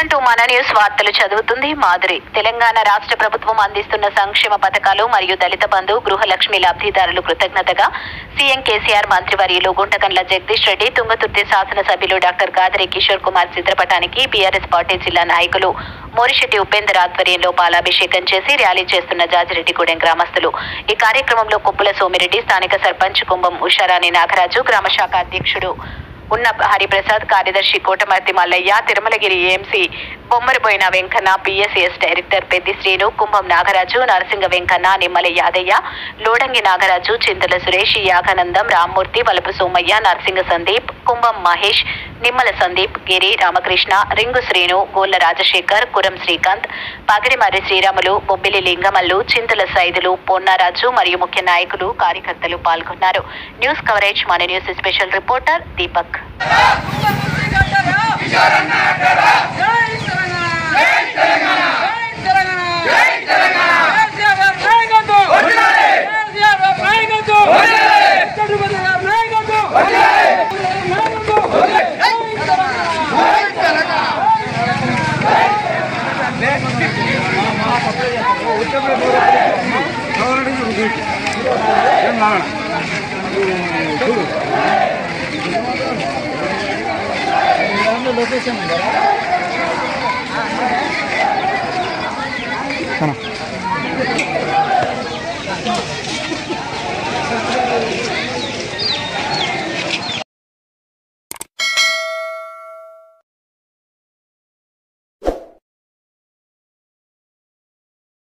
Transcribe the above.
welcome to మన news వార్తలు చదువుతుంది మాధురి తెలంగాణ రాష్ట్ర ప్రభుత్వం అందిస్తున్న సంక్షేమ పథకాలు మరియు దళిత బంధు గృహలక్ష్మి లబ్ధిదారులు కృతజ్ఞతగా సీఎం కేసీఆర్ మంత్రివర్యులు గుంటకండ్ల జగదీష్ రెడ్డి తుంగతుర్తి శాసనసభ్యులు డాక్టర్ గాదరి కిషోర్ కుమార్ చిత్రపటానికి బీఆర్ఎస్ పార్టీ జిల్లా నాయకులు మోరిశెట్టి ఉపేందర్ ఆధ్వర్యంలో పాలాభిషేకం చేసి ర్యాలీ చేస్తున్న జాజిరెడ్డిగూడెం గ్రామస్తులు ఈ కార్యక్రమంలో కొప్పుల సోమిరెడ్డి స్థానిక సర్పంచ్ కుంభం ఉషారాణి నాగరాజు గ్రామ శాఖ అధ్యక్షుడు ఉన్న హరిప్రసాద్ కార్యదర్శి కోటమర్తి మల్లయ్య తిరుమలగిరి ఏఎంసీ బొమ్మరిపోయిన వెంకన్న పిఎస్ఎస్ డైరెక్టర్ పెద్ది శ్రీను కుంభం నాగరాజు నరసింగ వెంకన్న నిమ్మల యాదయ్య లోడంగి నాగరాజు చింతల సురేష్ యాగానందం రామ్మూర్తి వలపు సోమయ్య నరసింగ సందీప్ కుంభం మహేష్ నిమ్మల సందీప్ గిరి రామకృష్ణ రింగు శ్రీను గోళ్ల రాజశేఖర్ కురం శ్రీకాంత్ పగిడిమర్రి శ్రీరాములు బొబ్బిలి లింగమల్లు చింతల సైదులు పొన్నారాజు మరియు ముఖ్య నాయకులు కార్యకర్తలు పాల్గొన్నారు న్యూస్ కవరేజ్ మన news special reporter Deepak location